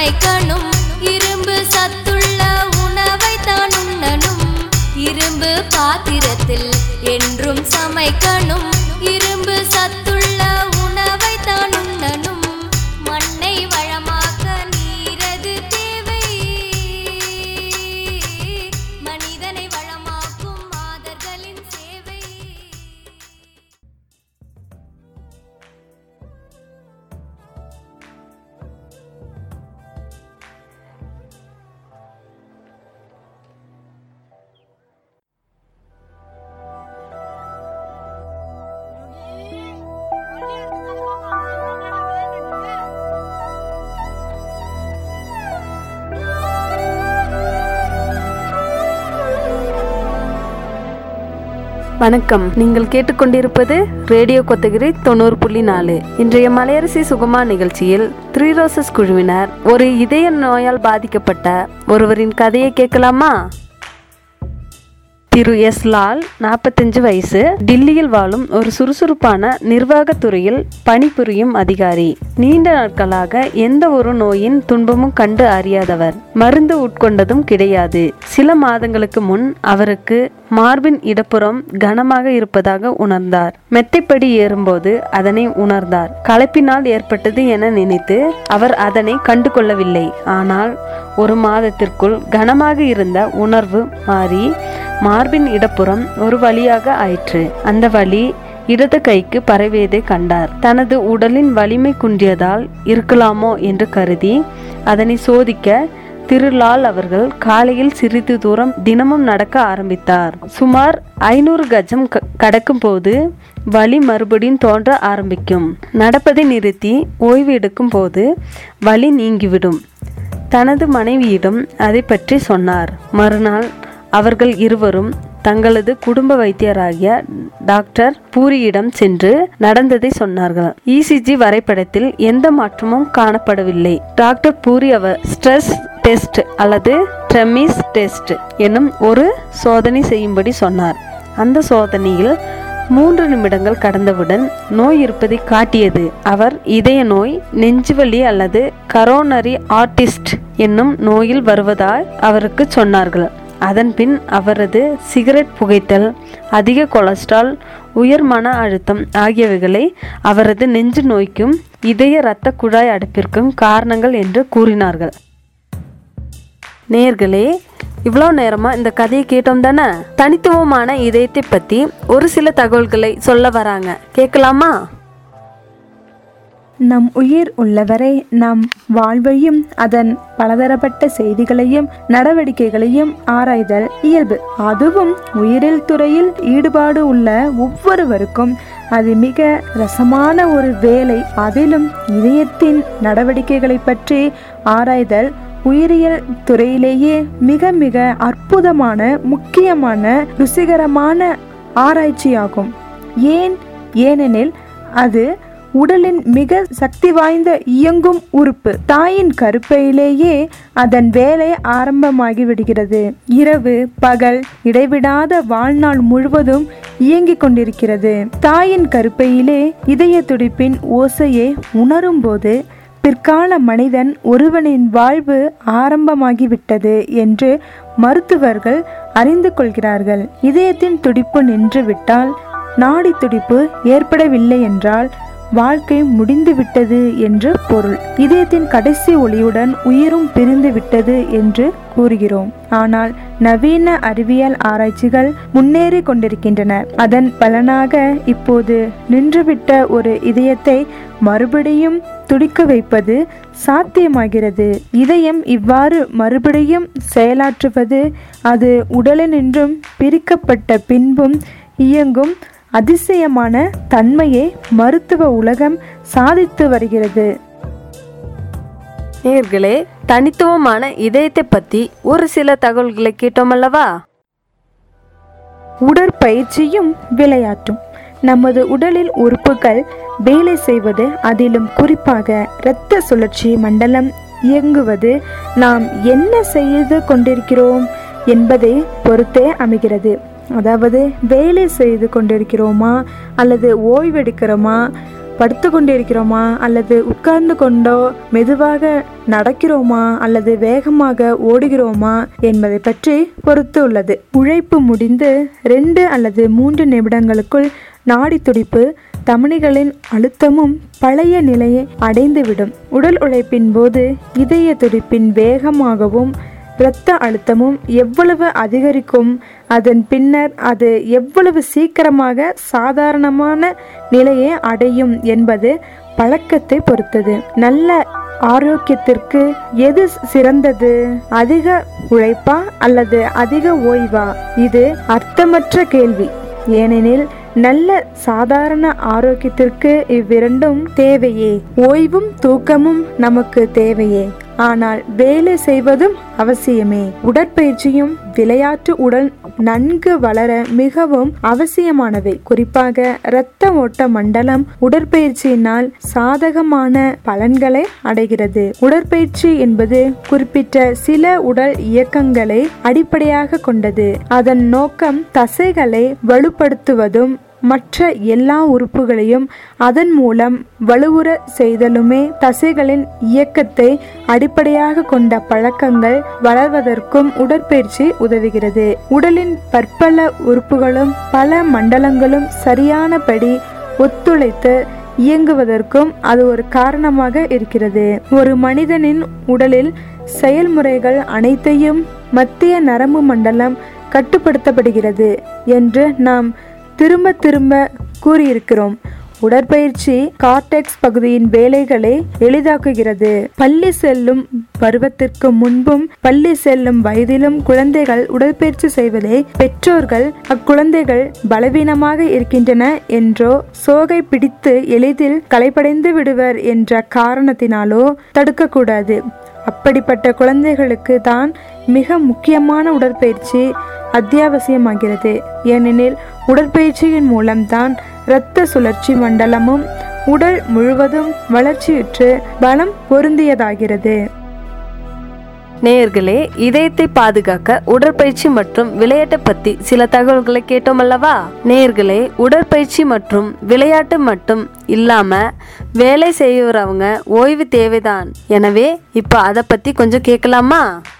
சமைக்கணும் இரும்பு சத்துள்ள உணவை தான் உண்ணணும் இரும்பு பாத்திரத்தில் என்றும் சமைக்கணும் இரும்பு சத்துள்ள உணவை தான் உண்ணணும் மண்ணை வளமாக்க நீரது தேவை மனிதனை வளமாக்கும் மாதர்களின் சேவை வணக்கம் நீங்கள் கேட்டுக்கொண்டிருப்பது ரேடியோ கொத்தகிரி தொண்ணூறு புள்ளி நாலு இன்றைய மலையரசி சுகமா நிகழ்ச்சியில் த்ரீ ரோசஸ் குழுவினர் ஒரு இதய நோயால் பாதிக்கப்பட்ட ஒருவரின் கதையை கேட்கலாமா திரு எஸ் லால் நாற்பத்தஞ்சு வயசு டில்லியில் வாழும் ஒரு சுறுசுறுப்பான நிர்வாகத்துறையில் பணிபுரியும் அதிகாரி நீண்ட நாட்களாக எந்த ஒரு நோயின் துன்பமும் கண்டு அறியாதவர் மருந்து உட்கொண்டதும் கிடையாது சில மாதங்களுக்கு முன் அவருக்கு மார்பின் இடப்புறம் கனமாக இருப்பதாக உணர்ந்தார் மெத்தைப்படி ஏறும்போது அதனை உணர்ந்தார் களைப்பினால் ஏற்பட்டது என நினைத்து அவர் அதனை கண்டு கொள்ளவில்லை ஆனால் ஒரு மாதத்திற்குள் கனமாக இருந்த உணர்வு மாறி மார்பின் இடப்புறம் ஒரு வழியாக ஆயிற்று அந்த வழி இடது கைக்கு பரவியதை கண்டார் தனது உடலின் வலிமை குன்றியதால் இருக்கலாமோ என்று கருதி அதனை சோதிக்க திரு லால் அவர்கள் காலையில் சிறிது தூரம் தினமும் நடக்க ஆரம்பித்தார் சுமார் ஐநூறு கஜம் க- கடக்கும் போது வலி மறுபடியும் தோன்ற ஆரம்பிக்கும் நடப்பதை நிறுத்தி ஓய்வு எடுக்கும் போது வலி நீங்கிவிடும் தனது மனைவியிடம் அதை பற்றி சொன்னார் மறுநாள் அவர்கள் இருவரும் தங்களது குடும்ப வைத்தியராகிய டாக்டர் பூரியிடம் சென்று நடந்ததை சொன்னார்கள் இசிஜி வரைபடத்தில் எந்த மாற்றமும் காணப்படவில்லை டாக்டர் பூரி அவர் ஸ்ட்ரெஸ் டெஸ்ட் அல்லது ட்ரெமிஸ் டெஸ்ட் என்னும் ஒரு சோதனை செய்யும்படி சொன்னார் அந்த சோதனையில் மூன்று நிமிடங்கள் கடந்தவுடன் நோய் இருப்பதை காட்டியது அவர் இதய நோய் நெஞ்சுவலி அல்லது கரோனரி ஆர்டிஸ்ட் என்னும் நோயில் வருவதாய் அவருக்கு சொன்னார்கள் அதன்பின் அவரது சிகரெட் புகைத்தல் அதிக கொலஸ்ட்ரால் உயர் மன அழுத்தம் ஆகியவைகளை அவரது நெஞ்சு நோய்க்கும் இதய இரத்த குழாய் அடைப்பிற்கும் காரணங்கள் என்று கூறினார்கள் நேர்களே இவ்வளோ நேரமா இந்த கதையை கேட்டோம் தானே தனித்துவமான இதயத்தை பத்தி ஒரு சில தகவல்களை சொல்ல வராங்க கேட்கலாமா நம் உயிர் உள்ளவரை நம் வாழ்வையும் அதன் பலதரப்பட்ட செய்திகளையும் நடவடிக்கைகளையும் ஆராய்தல் இயல்பு அதுவும் உயிரியல் துறையில் ஈடுபாடு உள்ள ஒவ்வொருவருக்கும் அது மிக ரசமான ஒரு வேலை அதிலும் இதயத்தின் நடவடிக்கைகளை பற்றி ஆராய்தல் உயிரியல் துறையிலேயே மிக மிக அற்புதமான முக்கியமான ருசிகரமான ஆராய்ச்சியாகும் ஏன் ஏனெனில் அது உடலின் மிக சக்தி வாய்ந்த இயங்கும் உறுப்பு தாயின் கருப்பையிலேயே அதன் வேலை ஆரம்பமாகி விடுகிறது இரவு பகல் இடைவிடாத வாழ்நாள் முழுவதும் இயங்கிக் கொண்டிருக்கிறது தாயின் கருப்பையிலே இதய துடிப்பின் ஓசையை உணரும்போது பிற்கால மனிதன் ஒருவனின் வாழ்வு ஆரம்பமாகிவிட்டது என்று மருத்துவர்கள் அறிந்து கொள்கிறார்கள் இதயத்தின் துடிப்பு நின்றுவிட்டால் நாடி துடிப்பு ஏற்படவில்லை என்றால் வாழ்க்கை முடிந்து விட்டது என்று பொருள் இதயத்தின் கடைசி ஒளியுடன் உயிரும் பிரிந்து விட்டது என்று கூறுகிறோம் ஆனால் நவீன அறிவியல் ஆராய்ச்சிகள் முன்னேறி கொண்டிருக்கின்றன அதன் பலனாக இப்போது நின்றுவிட்ட ஒரு இதயத்தை மறுபடியும் துடிக்க வைப்பது சாத்தியமாகிறது இதயம் இவ்வாறு மறுபடியும் செயலாற்றுவது அது உடலினின்றும் பிரிக்கப்பட்ட பின்பும் இயங்கும் அதிசயமான தன்மையை மருத்துவ உலகம் சாதித்து வருகிறது நேர்களே தனித்துவமான இதயத்தை பத்தி ஒரு சில தகவல்களை கேட்டோம் அல்லவா உடற்பயிற்சியும் விளையாட்டும் நமது உடலில் உறுப்புகள் வேலை செய்வது அதிலும் குறிப்பாக இரத்த சுழற்சி மண்டலம் இயங்குவது நாம் என்ன செய்து கொண்டிருக்கிறோம் என்பதை பொறுத்தே அமைகிறது அதாவது வேலை செய்து கொண்டிருக்கிறோமா அல்லது ஓய்வெடுக்கிறோமா படுத்து கொண்டிருக்கிறோமா அல்லது உட்கார்ந்து கொண்டோ மெதுவாக நடக்கிறோமா அல்லது வேகமாக ஓடுகிறோமா என்பதை பற்றி பொறுத்து உள்ளது உழைப்பு முடிந்து ரெண்டு அல்லது மூன்று நிமிடங்களுக்குள் நாடி துடிப்பு தமனிகளின் அழுத்தமும் பழைய நிலையை அடைந்துவிடும் உடல் உழைப்பின் போது இதய துடிப்பின் வேகமாகவும் இரத்த அழுத்தமும் எவ்வளவு அதிகரிக்கும் அதன் பின்னர் அது எவ்வளவு சீக்கிரமாக சாதாரணமான நிலையை அடையும் என்பது பழக்கத்தை பொறுத்தது நல்ல ஆரோக்கியத்திற்கு எது சிறந்தது அதிக உழைப்பா அல்லது அதிக ஓய்வா இது அர்த்தமற்ற கேள்வி ஏனெனில் நல்ல சாதாரண ஆரோக்கியத்திற்கு இவ்விரண்டும் தேவையே ஓய்வும் தூக்கமும் நமக்கு தேவையே ஆனால் வேலை செய்வதும் அவசியமே உடற்பயிற்சியும் விளையாட்டு உடல் நன்கு வளர மிகவும் அவசியமானவை குறிப்பாக இரத்த ஓட்ட மண்டலம் உடற்பயிற்சியினால் சாதகமான பலன்களை அடைகிறது உடற்பயிற்சி என்பது குறிப்பிட்ட சில உடல் இயக்கங்களை அடிப்படையாக கொண்டது அதன் நோக்கம் தசைகளை வலுப்படுத்துவதும் மற்ற எல்லா உறுப்புகளையும் அதன் மூலம் வலுவுற செய்தலுமே தசைகளின் இயக்கத்தை அடிப்படையாக கொண்ட பழக்கங்கள் வளர்வதற்கும் உடற்பயிற்சி உதவுகிறது உடலின் பற்பல உறுப்புகளும் பல மண்டலங்களும் சரியானபடி ஒத்துழைத்து இயங்குவதற்கும் அது ஒரு காரணமாக இருக்கிறது ஒரு மனிதனின் உடலில் செயல்முறைகள் அனைத்தையும் மத்திய நரம்பு மண்டலம் கட்டுப்படுத்தப்படுகிறது என்று நாம் திரும்ப திரும்ப கூறியிருக்கிறோம் உடற்பயிற்சி கார்டெக்ஸ் பகுதியின் வேலைகளை எளிதாக்குகிறது பள்ளி செல்லும் பருவத்திற்கு முன்பும் பள்ளி செல்லும் வயதிலும் குழந்தைகள் உடற்பயிற்சி செய்வதை பெற்றோர்கள் அக்குழந்தைகள் பலவீனமாக இருக்கின்றன என்றோ சோகை பிடித்து எளிதில் களைப்படைந்து விடுவர் என்ற காரணத்தினாலோ தடுக்கக்கூடாது அப்படிப்பட்ட குழந்தைகளுக்கு தான் மிக முக்கியமான உடற்பயிற்சி அத்தியாவசியமாகிறது ஏனெனில் உடற்பயிற்சியின் மூலம்தான் இரத்த சுழற்சி மண்டலமும் உடல் முழுவதும் வளர்ச்சியுற்று பலம் பொருந்தியதாகிறது நேயர்களே இதயத்தை பாதுகாக்க உடற்பயிற்சி மற்றும் விளையாட்டு பத்தி சில தகவல்களை கேட்டோம் அல்லவா நேயர்களே உடற்பயிற்சி மற்றும் விளையாட்டு மட்டும் இல்லாம வேலை செய்யறவங்க ஓய்வு தேவைதான் எனவே இப்ப அதை பத்தி கொஞ்சம் கேட்கலாமா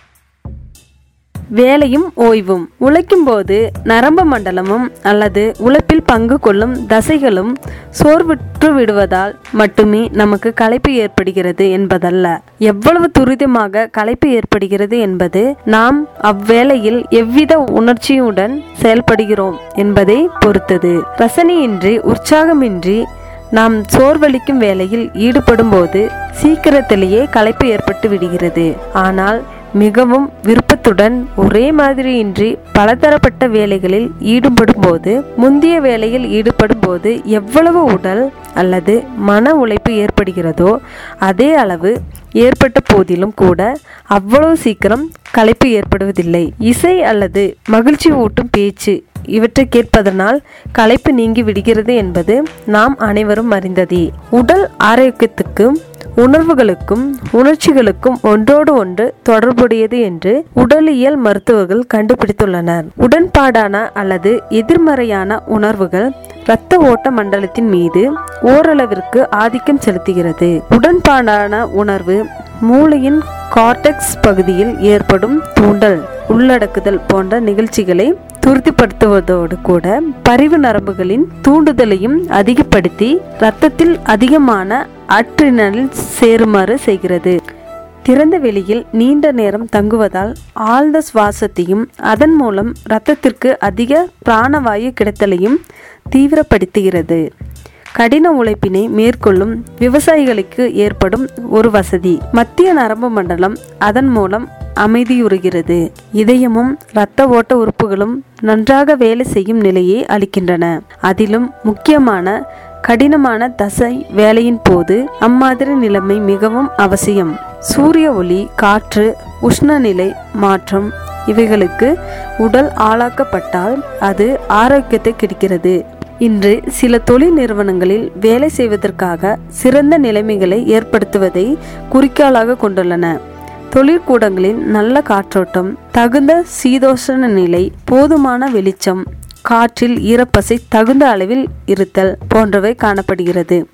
வேலையும் ஓய்வும் உழைக்கும் போது நரம்பு மண்டலமும் அல்லது உழைப்பில் பங்கு கொள்ளும் தசைகளும் சோர்வுற்று விடுவதால் மட்டுமே நமக்கு களைப்பு ஏற்படுகிறது என்பதல்ல எவ்வளவு துரிதமாக களைப்பு ஏற்படுகிறது என்பது நாம் அவ்வேளையில் எவ்வித உணர்ச்சியுடன் செயல்படுகிறோம் என்பதை பொறுத்தது ரசனையின்றி உற்சாகமின்றி நாம் சோர்வளிக்கும் வேலையில் ஈடுபடும் போது சீக்கிரத்திலேயே களைப்பு ஏற்பட்டு விடுகிறது ஆனால் மிகவும் விருப்பத்துடன் ஒரே மாதிரியின்றி பலதரப்பட்ட வேலைகளில் ஈடுபடும் போது முந்தைய வேலையில் ஈடுபடும் போது எவ்வளவு உடல் அல்லது மன உழைப்பு ஏற்படுகிறதோ அதே அளவு ஏற்பட்ட போதிலும் கூட அவ்வளவு சீக்கிரம் களைப்பு ஏற்படுவதில்லை இசை அல்லது மகிழ்ச்சி ஊட்டும் பேச்சு இவற்றை கேட்பதனால் களைப்பு நீங்கி விடுகிறது என்பது நாம் அனைவரும் அறிந்ததே உடல் ஆரோக்கியத்துக்கும் உணர்வுகளுக்கும் உணர்ச்சிகளுக்கும் ஒன்றோடு ஒன்று தொடர்புடையது என்று உடலியல் மருத்துவர்கள் கண்டுபிடித்துள்ளனர் உடன்பாடான அல்லது எதிர்மறையான உணர்வுகள் இரத்த ஓட்ட மண்டலத்தின் மீது ஓரளவிற்கு ஆதிக்கம் செலுத்துகிறது உடன்பாடான உணர்வு மூளையின் கார்டெக்ஸ் பகுதியில் ஏற்படும் தூண்டல் உள்ளடக்குதல் போன்ற நிகழ்ச்சிகளை துரிதப்படுத்துவதோடு கூட பரிவு நரம்புகளின் தூண்டுதலையும் அதிகப்படுத்தி இரத்தத்தில் அதிகமான அட்ரினலின் சேருமாறு செய்கிறது திறந்த வெளியில் நீண்ட நேரம் தங்குவதால் ஆழ்ந்த சுவாசத்தையும் அதன் மூலம் இரத்தத்திற்கு அதிக பிராணவாயு கிடைத்தலையும் தீவிரப்படுத்துகிறது கடின உழைப்பினை மேற்கொள்ளும் விவசாயிகளுக்கு ஏற்படும் ஒரு வசதி மத்திய நரம்பு மண்டலம் அதன் மூலம் அமைதியுறுகிறது இதயமும் இரத்த ஓட்ட உறுப்புகளும் நன்றாக வேலை செய்யும் நிலையை அளிக்கின்றன அதிலும் முக்கியமான கடினமான தசை வேலையின் போது அம்மாதிரி நிலைமை மிகவும் அவசியம் சூரிய ஒளி காற்று உஷ்ணநிலை மாற்றம் இவைகளுக்கு உடல் ஆளாக்கப்பட்டால் அது ஆரோக்கியத்தை கிடைக்கிறது இன்று சில தொழில் நிறுவனங்களில் வேலை செய்வதற்காக சிறந்த நிலைமைகளை ஏற்படுத்துவதை குறிக்கோளாக கொண்டுள்ளன தொழிற்கூடங்களில் நல்ல காற்றோட்டம் தகுந்த சீதோஷண நிலை போதுமான வெளிச்சம் காற்றில் ஈரப்பசை தகுந்த அளவில் இருத்தல் போன்றவை காணப்படுகிறது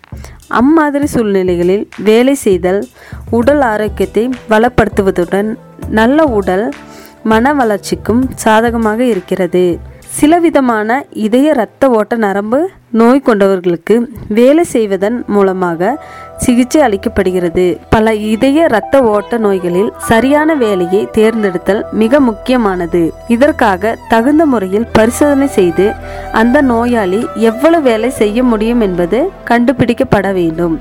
அம்மாதிரி சூழ்நிலைகளில் வேலை செய்தல் உடல் ஆரோக்கியத்தை வளப்படுத்துவதுடன் நல்ல உடல் மன வளர்ச்சிக்கும் சாதகமாக இருக்கிறது சில விதமான இதய இரத்த ஓட்ட நரம்பு நோய் கொண்டவர்களுக்கு வேலை செய்வதன் மூலமாக சிகிச்சை அளிக்கப்படுகிறது பல இதய இரத்த ஓட்ட நோய்களில் சரியான வேலையை தேர்ந்தெடுத்தல் மிக முக்கியமானது இதற்காக தகுந்த முறையில் பரிசோதனை செய்து அந்த நோயாளி எவ்வளவு வேலை செய்ய முடியும் என்பது கண்டுபிடிக்கப்பட வேண்டும்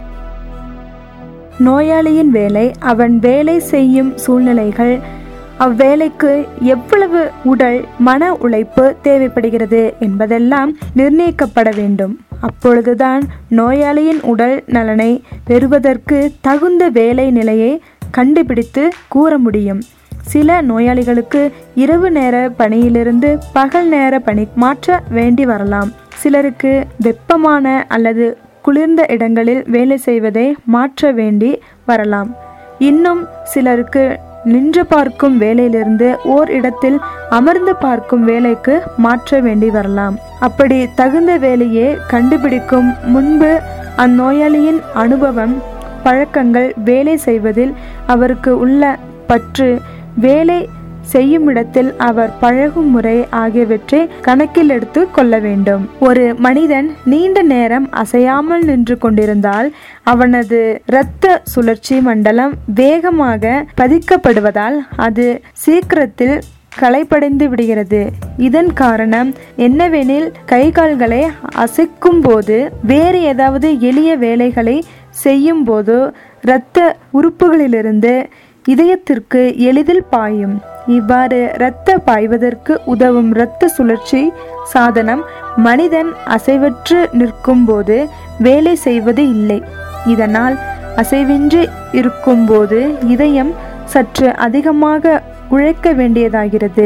நோயாளியின் வேலை அவன் வேலை செய்யும் சூழ்நிலைகள் அவ்வேலைக்கு எவ்வளவு உடல் மன உழைப்பு தேவைப்படுகிறது என்பதெல்லாம் நிர்ணயிக்கப்பட வேண்டும் அப்பொழுதுதான் நோயாளியின் உடல் நலனை பெறுவதற்கு தகுந்த வேலை நிலையை கண்டுபிடித்து கூற முடியும் சில நோயாளிகளுக்கு இரவு நேர பணியிலிருந்து பகல் நேர பணி மாற்ற வேண்டி வரலாம் சிலருக்கு வெப்பமான அல்லது குளிர்ந்த இடங்களில் வேலை செய்வதை மாற்ற வேண்டி வரலாம் இன்னும் சிலருக்கு நின்று பார்க்கும் வேலையிலிருந்து ஓர் இடத்தில் அமர்ந்து பார்க்கும் வேலைக்கு மாற்ற வேண்டி வரலாம் அப்படி தகுந்த வேலையை கண்டுபிடிக்கும் முன்பு அந்நோயாளியின் அனுபவம் பழக்கங்கள் வேலை செய்வதில் அவருக்கு உள்ள பற்று வேலை செய்யும் இடத்தில் அவர் பழகும் முறை ஆகியவற்றை கணக்கில் எடுத்து கொள்ள வேண்டும் ஒரு மனிதன் நீண்ட நேரம் அசையாமல் நின்று கொண்டிருந்தால் அவனது இரத்த சுழற்சி மண்டலம் வேகமாக பதிக்கப்படுவதால் அது சீக்கிரத்தில் களைப்படைந்து விடுகிறது இதன் காரணம் என்னவெனில் கை கால்களை அசைக்கும் போது வேறு ஏதாவது எளிய வேலைகளை செய்யும் போது இரத்த உறுப்புகளிலிருந்து இதயத்திற்கு எளிதில் பாயும் இவ்வாறு இரத்த பாய்வதற்கு உதவும் இரத்த சுழற்சி சாதனம் மனிதன் அசைவற்று நிற்கும்போது வேலை செய்வது இல்லை இதனால் அசைவின்றி இருக்கும்போது இதயம் சற்று அதிகமாக உழைக்க வேண்டியதாகிறது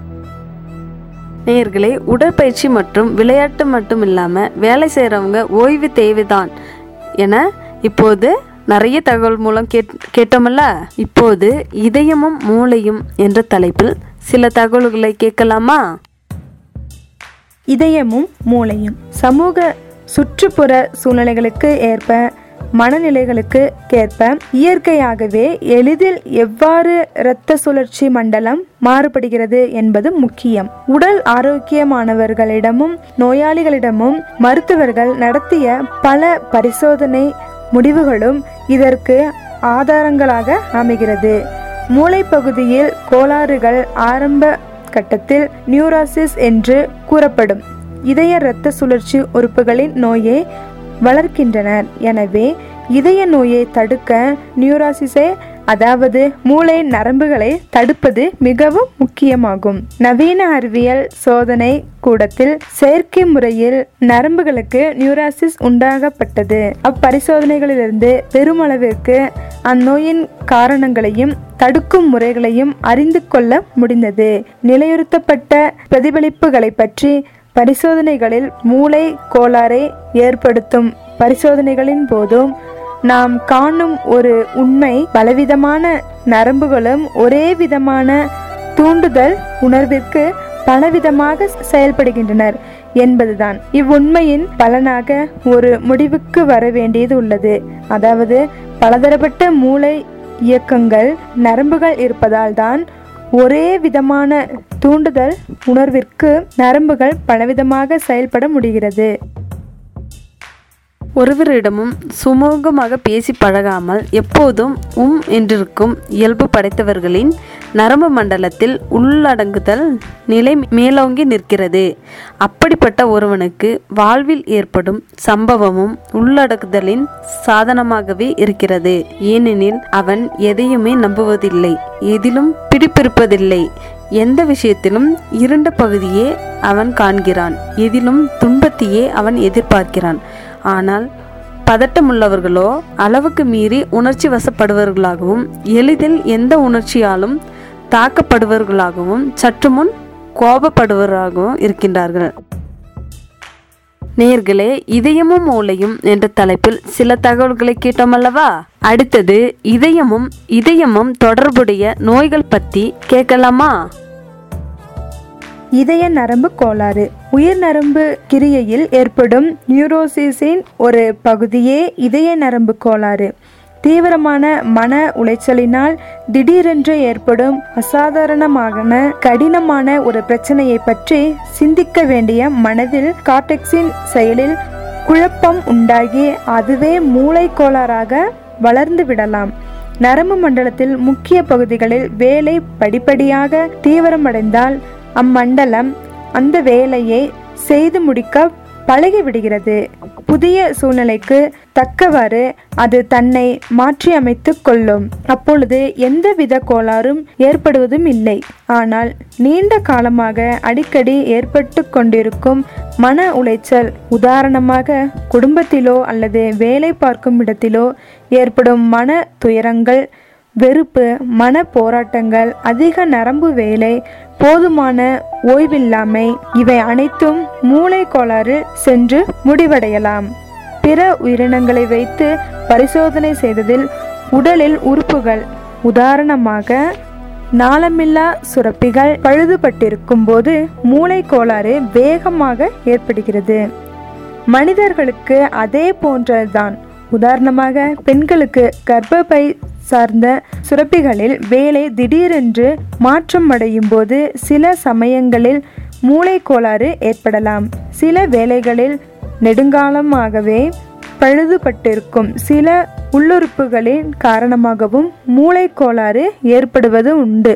நேயர்களே உடற்பயிற்சி மற்றும் விளையாட்டு மட்டும் இல்லாமல் வேலை செய்கிறவங்க ஓய்வு தேவைதான் என இப்போது நிறைய தகவல் மூலம் கேட் கேட்டோமல்ல இப்போது இதயமும் மூளையும் என்ற தலைப்பில் சில தகவல்களை கேட்கலாமா இதயமும் மூளையும் சமூக சுற்றுப்புற சூழ்நிலைகளுக்கு ஏற்ப மனநிலைகளுக்கு ஏற்ப இயற்கையாகவே எளிதில் எவ்வாறு இரத்த சுழற்சி மண்டலம் மாறுபடுகிறது என்பது முக்கியம் உடல் ஆரோக்கியமானவர்களிடமும் நோயாளிகளிடமும் மருத்துவர்கள் நடத்திய பல பரிசோதனை முடிவுகளும் இதற்கு ஆதாரங்களாக அமைகிறது மூளைப்பகுதியில் கோளாறுகள் ஆரம்ப கட்டத்தில் நியூராசிஸ் என்று கூறப்படும் இதய இரத்த சுழற்சி உறுப்புகளின் நோயை வளர்க்கின்றனர் எனவே இதய நோயை தடுக்க நியூராசிஸை அதாவது மூளை நரம்புகளை தடுப்பது மிகவும் முக்கியமாகும் நவீன அறிவியல் சோதனை கூடத்தில் செயற்கை முறையில் நரம்புகளுக்கு நியூராசிஸ் உண்டாகப்பட்டது அப்பரிசோதனைகளிலிருந்து பெருமளவிற்கு அந்நோயின் காரணங்களையும் தடுக்கும் முறைகளையும் அறிந்து கொள்ள முடிந்தது நிலையுறுத்தப்பட்ட பிரதிபலிப்புகளை பற்றி பரிசோதனைகளில் மூளை கோளாறை ஏற்படுத்தும் பரிசோதனைகளின் போதும் நாம் காணும் ஒரு உண்மை பலவிதமான நரம்புகளும் ஒரே விதமான தூண்டுதல் உணர்விற்கு பலவிதமாக செயல்படுகின்றனர் என்பதுதான் இவ்வுண்மையின் பலனாக ஒரு முடிவுக்கு வர வேண்டியது உள்ளது அதாவது பலதரப்பட்ட மூளை இயக்கங்கள் நரம்புகள் இருப்பதால் தான் ஒரே விதமான தூண்டுதல் உணர்விற்கு நரம்புகள் பலவிதமாக செயல்பட முடிகிறது ஒருவரிடமும் சுமூகமாக பேசி பழகாமல் எப்போதும் உம் என்றிருக்கும் இயல்பு படைத்தவர்களின் நரம்பு மண்டலத்தில் உள்ளடங்குதல் நிலை மேலோங்கி நிற்கிறது அப்படிப்பட்ட ஒருவனுக்கு வாழ்வில் ஏற்படும் சம்பவமும் உள்ளடக்குதலின் சாதனமாகவே இருக்கிறது ஏனெனில் அவன் எதையுமே நம்புவதில்லை எதிலும் பிடிப்பிருப்பதில்லை எந்த விஷயத்திலும் இருண்ட பகுதியே அவன் காண்கிறான் எதிலும் துன்பத்தையே அவன் எதிர்பார்க்கிறான் ஆனால் பதட்டமுள்ளவர்களோ அளவுக்கு மீறி உணர்ச்சி வசப்படுபவர்களாகவும் எளிதில் எந்த உணர்ச்சியாலும் தாக்கப்படுபவர்களாகவும் சற்று முன் கோபப்படுபவராகவும் இருக்கின்றார்கள் நேர்களே இதயமும் மூளையும் என்ற தலைப்பில் சில தகவல்களை கேட்டோம் அல்லவா அடுத்தது இதயமும் இதயமும் தொடர்புடைய நோய்கள் பற்றி கேட்கலாமா இதய நரம்பு கோளாறு உயிர் நரம்பு கிரியையில் ஏற்படும் நியூரோசிஸின் ஒரு பகுதியே இதய நரம்பு கோளாறு தீவிரமான மன உளைச்சலினால் திடீரென்று ஏற்படும் அசாதாரணமான கடினமான ஒரு பிரச்சனையை பற்றி சிந்திக்க வேண்டிய மனதில் கார்டெக்ஸின் செயலில் குழப்பம் உண்டாகி அதுவே மூளை கோளாறாக வளர்ந்து விடலாம் நரம்பு மண்டலத்தில் முக்கிய பகுதிகளில் வேலை படிப்படியாக தீவிரமடைந்தால் அம்மண்டலம் அந்த வேலையை செய்து முடிக்க பழகிவிடுகிறது புதிய சூழ்நிலைக்கு தக்கவாறு அது தன்னை மாற்றி அமைத்து கொள்ளும் அப்பொழுது எந்தவித கோளாறும் ஏற்படுவதும் இல்லை ஆனால் நீண்ட காலமாக அடிக்கடி ஏற்பட்டு கொண்டிருக்கும் மன உளைச்சல் உதாரணமாக குடும்பத்திலோ அல்லது வேலை பார்க்கும் இடத்திலோ ஏற்படும் மன துயரங்கள் வெறுப்பு மன போராட்டங்கள் அதிக நரம்பு வேலை போதுமான ஓய்வில்லாமை இவை அனைத்தும் மூளை கோளாறு சென்று முடிவடையலாம் பிற உயிரினங்களை வைத்து பரிசோதனை செய்ததில் உடலில் உறுப்புகள் உதாரணமாக நாளமில்லா சுரப்பிகள் பழுதுபட்டிருக்கும் போது மூளை கோளாறு வேகமாக ஏற்படுகிறது மனிதர்களுக்கு அதே போன்றதுதான் உதாரணமாக பெண்களுக்கு கர்ப்பப்பை சார்ந்த சுரப்பிகளில் வேலை திடீரென்று மாற்றம் அடையும் போது சில சமயங்களில் மூளை கோளாறு ஏற்படலாம் சில வேளைகளில் நெடுங்காலமாகவே பழுதுபட்டிருக்கும் சில உள்ளுறுப்புகளின் காரணமாகவும் மூளை கோளாறு ஏற்படுவது உண்டு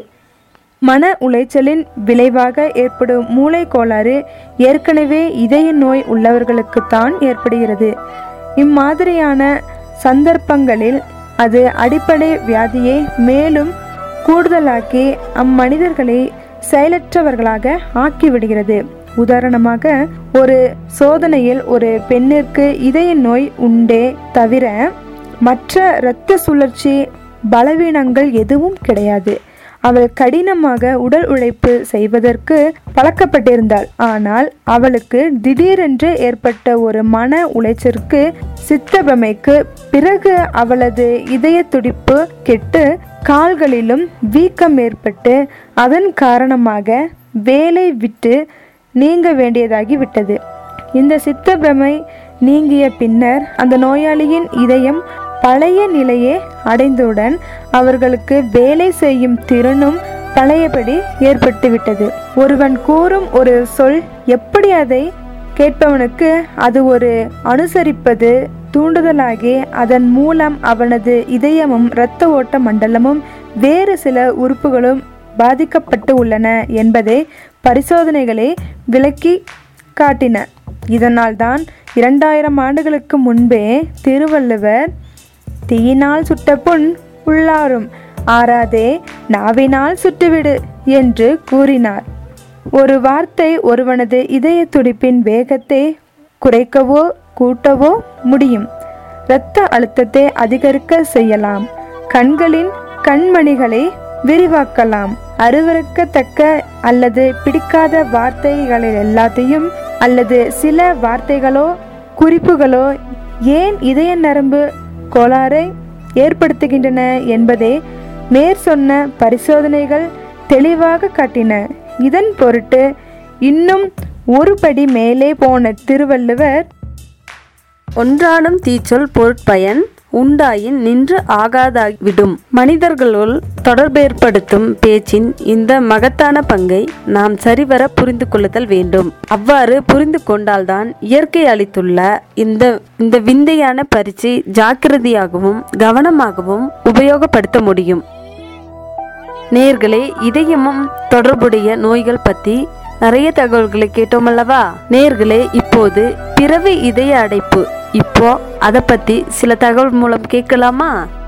மன உளைச்சலின் விளைவாக ஏற்படும் மூளை கோளாறு ஏற்கனவே இதய நோய் உள்ளவர்களுக்குத்தான் ஏற்படுகிறது இம்மாதிரியான சந்தர்ப்பங்களில் அது அடிப்படை வியாதியை மேலும் கூடுதலாக்கி அம்மனிதர்களை செயலற்றவர்களாக ஆக்கிவிடுகிறது உதாரணமாக ஒரு சோதனையில் ஒரு பெண்ணிற்கு இதய நோய் உண்டே தவிர மற்ற இரத்த சுழற்சி பலவீனங்கள் எதுவும் கிடையாது அவள் கடினமாக உடல் உழைப்பு செய்வதற்கு பழக்கப்பட்டிருந்தாள் ஆனால் அவளுக்கு திடீரென்று ஏற்பட்ட ஒரு மன உளைச்சலுக்கு சித்தபமைக்கு பிறகு அவளது இதய துடிப்பு கெட்டு கால்களிலும் வீக்கம் ஏற்பட்டு அதன் காரணமாக வேலை விட்டு நீங்க வேண்டியதாகி விட்டது இந்த சித்தபிரமை நீங்கிய பின்னர் அந்த நோயாளியின் இதயம் பழைய நிலையே அடைந்தவுடன் அவர்களுக்கு வேலை செய்யும் திறனும் பழையபடி ஏற்பட்டுவிட்டது ஒருவன் கூறும் ஒரு சொல் எப்படி அதை கேட்பவனுக்கு அது ஒரு அனுசரிப்பது தூண்டுதலாகி அதன் மூலம் அவனது இதயமும் இரத்த ஓட்ட மண்டலமும் வேறு சில உறுப்புகளும் பாதிக்கப்பட்டு உள்ளன என்பதை பரிசோதனைகளே விளக்கி காட்டின இதனால்தான் இரண்டாயிரம் ஆண்டுகளுக்கு முன்பே திருவள்ளுவர் தீயினால் சுட்ட புண் உள்ளாரும் ஆறாதே நாவினால் சுட்டுவிடு என்று கூறினார் ஒரு வார்த்தை ஒருவனது இதய துடிப்பின் வேகத்தை குறைக்கவோ கூட்டவோ முடியும் இரத்த அழுத்தத்தை அதிகரிக்க செய்யலாம் கண்களின் கண்மணிகளை விரிவாக்கலாம் அருவருக்கத்தக்க அல்லது பிடிக்காத வார்த்தைகள் எல்லாத்தையும் அல்லது சில வார்த்தைகளோ குறிப்புகளோ ஏன் இதய நரம்பு கோளாறை ஏற்படுத்துகின்றன என்பதை மேற் சொன்ன பரிசோதனைகள் தெளிவாக காட்டின இதன் பொருட்டு இன்னும் ஒரு படி மேலே போன திருவள்ளுவர் ஒன்றானும் தீச்சொல் பொருட்பயன் உண்டாயின் நின்று ஆகாதாவிடும் மனிதர்களுள் தொடர்பேற்படுத்தும் பேச்சின் இந்த மகத்தான பங்கை நாம் சரிவர புரிந்து கொள்ளுதல் வேண்டும் அவ்வாறு புரிந்து கொண்டால்தான் இயற்கை அளித்துள்ள இந்த இந்த விந்தையான பரிச்சை ஜாக்கிரதையாகவும் கவனமாகவும் உபயோகப்படுத்த முடியும் நேர்களே இதயமும் தொடர்புடைய நோய்கள் பத்தி நிறைய தகவல்களை கேட்டோம் அல்லவா நேர்களே இப்போது பிறவி இதய அடைப்பு இப்போ அதை பத்தி சில தகவல் மூலம் கேட்கலாமா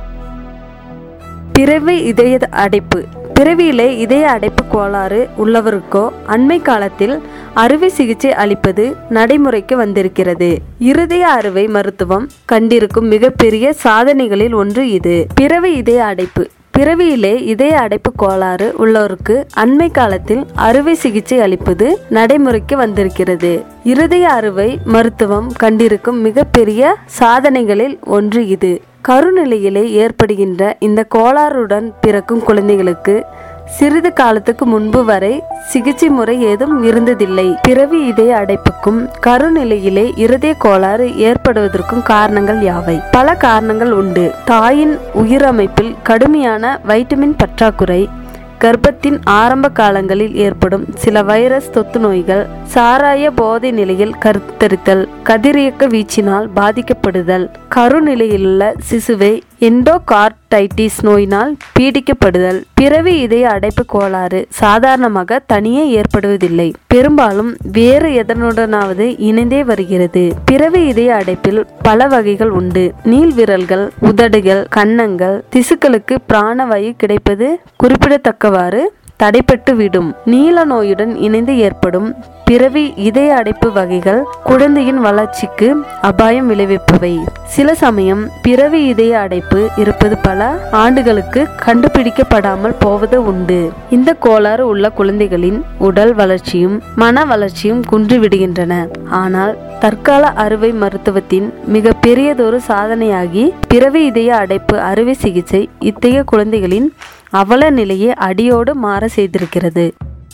பிறவி இதய அடைப்பு பிறவியிலே இதய அடைப்பு கோளாறு உள்ளவருக்கோ அண்மை காலத்தில் அறுவை சிகிச்சை அளிப்பது நடைமுறைக்கு வந்திருக்கிறது இருதய அறுவை மருத்துவம் கண்டிருக்கும் மிகப்பெரிய சாதனைகளில் ஒன்று இது பிறவி இதய அடைப்பு பிறவியிலே இதய அடைப்பு கோளாறு உள்ளோருக்கு அண்மை காலத்தில் அறுவை சிகிச்சை அளிப்பது நடைமுறைக்கு வந்திருக்கிறது இருதய அறுவை மருத்துவம் கண்டிருக்கும் மிகப்பெரிய சாதனைகளில் ஒன்று இது கருநிலையிலே ஏற்படுகின்ற இந்த கோளாறுடன் பிறக்கும் குழந்தைகளுக்கு சிறிது காலத்துக்கு முன்பு வரை சிகிச்சை முறை ஏதும் இருந்ததில்லை பிறவி இதய அடைப்புக்கும் கருநிலையிலே இருதய கோளாறு ஏற்படுவதற்கும் காரணங்கள் யாவை பல காரணங்கள் உண்டு தாயின் உயிரமைப்பில் கடுமையான வைட்டமின் பற்றாக்குறை கர்ப்பத்தின் ஆரம்ப காலங்களில் ஏற்படும் சில வைரஸ் தொத்து நோய்கள் சாராய போதை நிலையில் கருத்தரித்தல் கதிரியக்க வீச்சினால் பாதிக்கப்படுதல் கருநிலையிலுள்ள சிசுவை எண்டோகார்டைட்டிஸ் நோயினால் பீடிக்கப்படுதல் பிறவி இதய அடைப்பு கோளாறு சாதாரணமாக தனியே ஏற்படுவதில்லை பெரும்பாலும் வேறு எதனுடனாவது இணைந்தே வருகிறது பிறவி இதய அடைப்பில் பல வகைகள் உண்டு நீள்விரல்கள் உதடுகள் கன்னங்கள் திசுக்களுக்கு பிராணவாயு கிடைப்பது குறிப்பிடத்தக்கவாறு தடைப்பட்டு விடும் நீல நோயுடன் இணைந்து ஏற்படும் பிறவி இதய அடைப்பு வகைகள் குழந்தையின் வளர்ச்சிக்கு அபாயம் விளைவிப்பவை சில சமயம் பிறவி இதய அடைப்பு இருப்பது பல ஆண்டுகளுக்கு கண்டுபிடிக்கப்படாமல் போவது உண்டு இந்த கோளாறு உள்ள குழந்தைகளின் உடல் வளர்ச்சியும் மன வளர்ச்சியும் குன்றிவிடுகின்றன ஆனால் தற்கால அறுவை மருத்துவத்தின் மிக பெரியதொரு சாதனையாகி பிறவி இதய அடைப்பு அறுவை சிகிச்சை இத்தகைய குழந்தைகளின் அவல நிலையை அடியோடு மாற செய்திருக்கிறது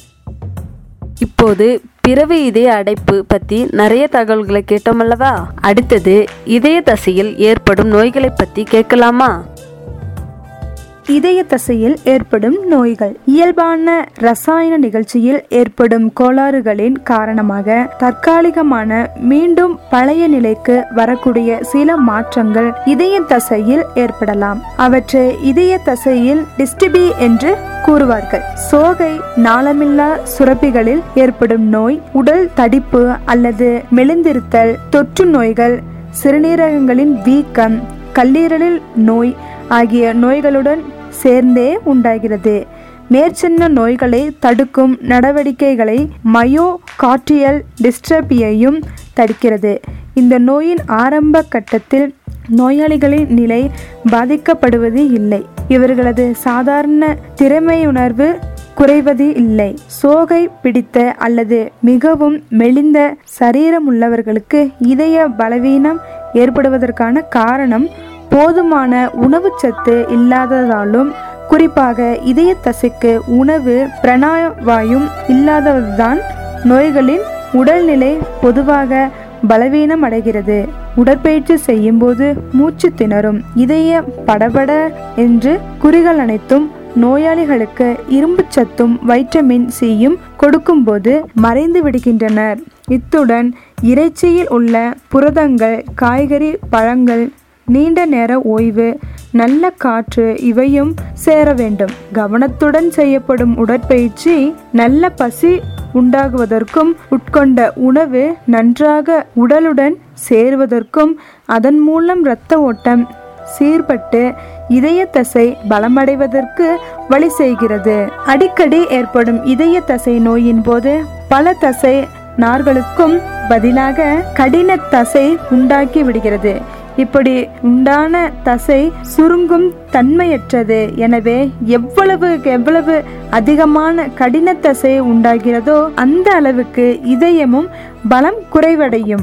இப்போது பிறவி இதய அடைப்பு பத்தி நிறைய தகவல்களை கேட்டோமல்லவா அடுத்தது இதய தசையில் ஏற்படும் நோய்களை பத்தி கேட்கலாமா இதய தசையில் ஏற்படும் நோய்கள் இயல்பான ரசாயன நிகழ்ச்சியில் ஏற்படும் கோளாறுகளின் காரணமாக தற்காலிகமான மீண்டும் பழைய நிலைக்கு வரக்கூடிய சில மாற்றங்கள் இதய தசையில் ஏற்படலாம் அவற்றை இதய தசையில் டிஸ்டிபி என்று கூறுவார்கள் சோகை நாளமில்லா சுரப்பிகளில் ஏற்படும் நோய் உடல் தடிப்பு அல்லது மெலிந்திருத்தல் தொற்று நோய்கள் சிறுநீரகங்களின் வீக்கம் கல்லீரலில் நோய் ஆகிய நோய்களுடன் சேர்ந்தே உண்டாகிறது மேற்சொன்ன நோய்களை தடுக்கும் நடவடிக்கைகளை மயோ கார்டியல் டிஸ்ட்ரபியையும் தடுக்கிறது இந்த நோயின் ஆரம்ப கட்டத்தில் நோயாளிகளின் நிலை பாதிக்கப்படுவது இல்லை இவர்களது சாதாரண திறமையுணர்வு குறைவது இல்லை சோகை பிடித்த அல்லது மிகவும் மெலிந்த சரீரமுள்ளவர்களுக்கு இதய பலவீனம் ஏற்படுவதற்கான காரணம் போதுமான உணவுச்சத்து இல்லாததாலும் குறிப்பாக இதய தசைக்கு உணவு பிரணாவாயும் இல்லாததுதான் நோய்களின் உடல்நிலை பொதுவாக பலவீனம் அடைகிறது உடற்பயிற்சி செய்யும்போது மூச்சு திணறும் இதய படபட என்று குறிகள் அனைத்தும் நோயாளிகளுக்கு இரும்புச் சத்தும் வைட்டமின் சியும் கொடுக்கும்போது மறைந்து விடுகின்றனர் இத்துடன் இறைச்சியில் உள்ள புரதங்கள் காய்கறி பழங்கள் நீண்ட நேர ஓய்வு நல்ல காற்று இவையும் சேர வேண்டும் கவனத்துடன் செய்யப்படும் உடற்பயிற்சி நல்ல பசி உண்டாகுவதற்கும் உட்கொண்ட உணவு நன்றாக உடலுடன் சேருவதற்கும் அதன் மூலம் இரத்த ஓட்டம் சீர்பட்டு இதய தசை பலமடைவதற்கு வழி செய்கிறது அடிக்கடி ஏற்படும் இதய தசை நோயின் போது பல தசை நார்களுக்கும் பதிலாக கடின தசை உண்டாக்கி விடுகிறது இப்படி உண்டான தசை சுருங்கும் தன்மையற்றது எனவே எவ்வளவு எவ்வளவு அதிகமான கடின தசை உண்டாகிறதோ அந்த அளவுக்கு இதயமும் பலம் குறைவடையும்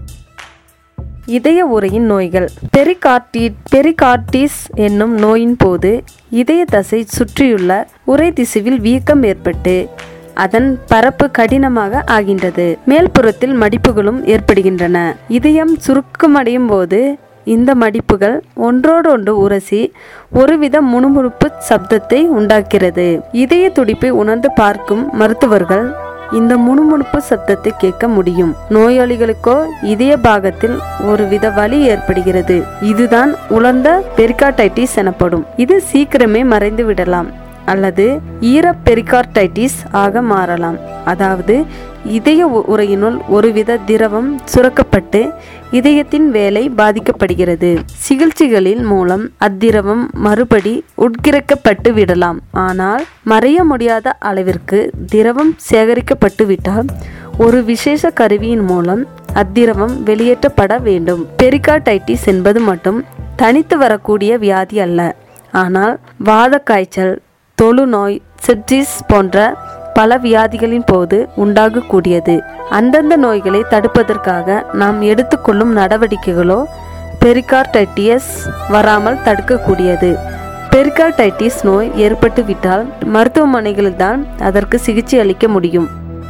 இதய உறையின் நோய்கள் பெரிகார்டி பெரிகார்டிஸ் என்னும் நோயின் போது இதய தசை சுற்றியுள்ள உறை திசுவில் வீக்கம் ஏற்பட்டு அதன் பரப்பு கடினமாக ஆகின்றது மேல்புறத்தில் மடிப்புகளும் ஏற்படுகின்றன இதயம் சுருக்கமடையும் போது இந்த மடிப்புகள் ஒன்றோடொன்று உரசி ஒருவித முணுமுணுப்பு சப்தத்தை உண்டாக்கிறது இதய துடிப்பை உணர்ந்து பார்க்கும் மருத்துவர்கள் இந்த முணுமுணுப்பு சத்தத்தை கேட்க முடியும் நோயாளிகளுக்கோ இதய பாகத்தில் ஒருவித வலி ஏற்படுகிறது இதுதான் உலர்ந்த பெரிகார்டைட்டிஸ் எனப்படும் இது சீக்கிரமே மறைந்து விடலாம் அல்லது ஈர பெரிகார்டைட்டிஸ் ஆக மாறலாம் அதாவது இதய உ- உறையினுள் ஒருவித திரவம் சுரக்கப்பட்டு இதயத்தின் வேலை பாதிக்கப்படுகிறது சிகிச்சைகளின் மூலம் அத்திரவம் மறுபடி உட்கிரக்கப்பட்டு விடலாம் ஆனால் மறைய முடியாத அளவிற்கு திரவம் சேகரிக்கப்பட்டு விட்டால் ஒரு விசேஷ கருவியின் மூலம் அத்திரவம் வெளியேற்றப்பட வேண்டும் பெரிகார்டைட்டிஸ் என்பது மட்டும் தனித்து வரக்கூடிய வியாதி அல்ல ஆனால் வாத காய்ச்சல் தொழுநோய் சிட்ரிஸ் போன்ற பல வியாதிகளின் போது உண்டாகக்கூடியது அந்தந்த நோய்களை தடுப்பதற்காக நாம் எடுத்துக்கொள்ளும் நடவடிக்கைகளோ பெரிகார்டைட்டியஸ் வராமல் தடுக்கக்கூடியது பெரிகார்டைட்டிஸ் நோய் ஏற்பட்டு விட்டால் மருத்துவமனைகளில் தான் அதற்கு சிகிச்சை அளிக்க முடியும்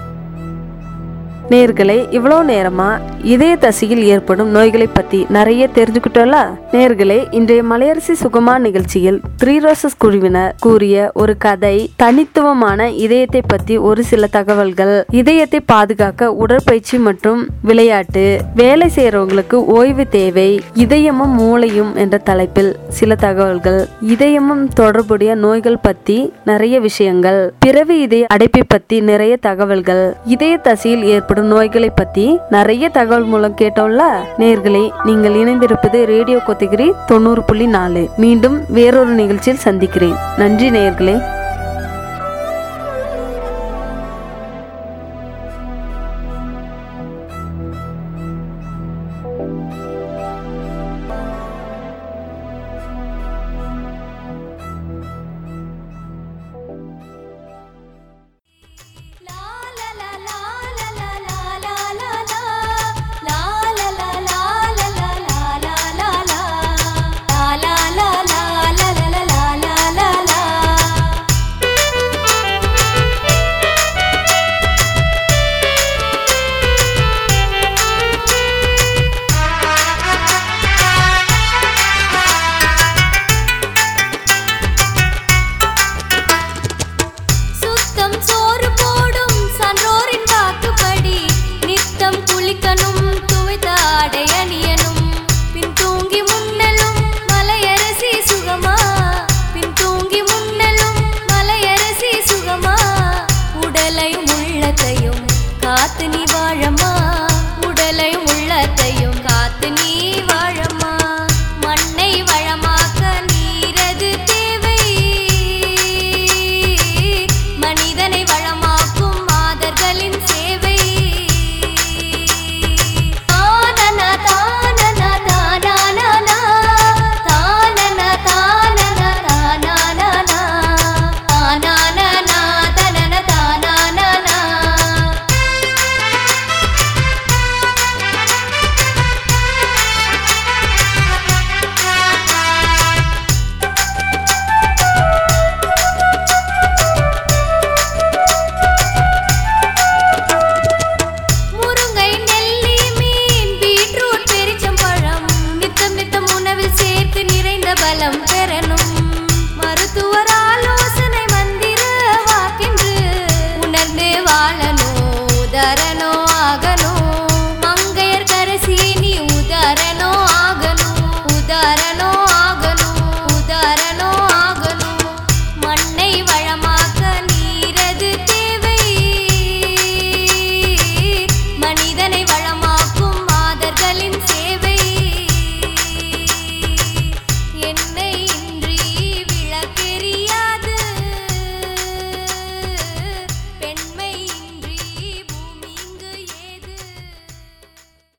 நேர்களே இவ்வளோ நேரமா இதய தசையில் ஏற்படும் நோய்களை பத்தி நிறைய தெரிஞ்சுக்கிட்டோம்ல நேர்களே இன்றைய மலையரசி சுகமா நிகழ்ச்சியில் த்ரீ ரோசஸ் குழுவினர் கூறிய ஒரு கதை தனித்துவமான இதயத்தை பத்தி ஒரு சில தகவல்கள் இதயத்தை பாதுகாக்க உடற்பயிற்சி மற்றும் விளையாட்டு வேலை செய்யறவங்களுக்கு ஓய்வு தேவை இதயமும் மூளையும் என்ற தலைப்பில் சில தகவல்கள் இதயமும் தொடர்புடைய நோய்கள் பத்தி நிறைய விஷயங்கள் பிறவி இதய அடைப்பை பத்தி நிறைய தகவல்கள் இதய தசையில் ஏற்படும் நோய்களை பத்தி நிறைய தகவல் மூலம் கேட்டோம்ல நேர்களே நீங்கள் இணைந்திருப்பது ரேடியோ கொத்தகிரி தொண்ணூறு புள்ளி நாலு மீண்டும் வேறொரு நிகழ்ச்சியில் சந்திக்கிறேன் நன்றி நேர்களே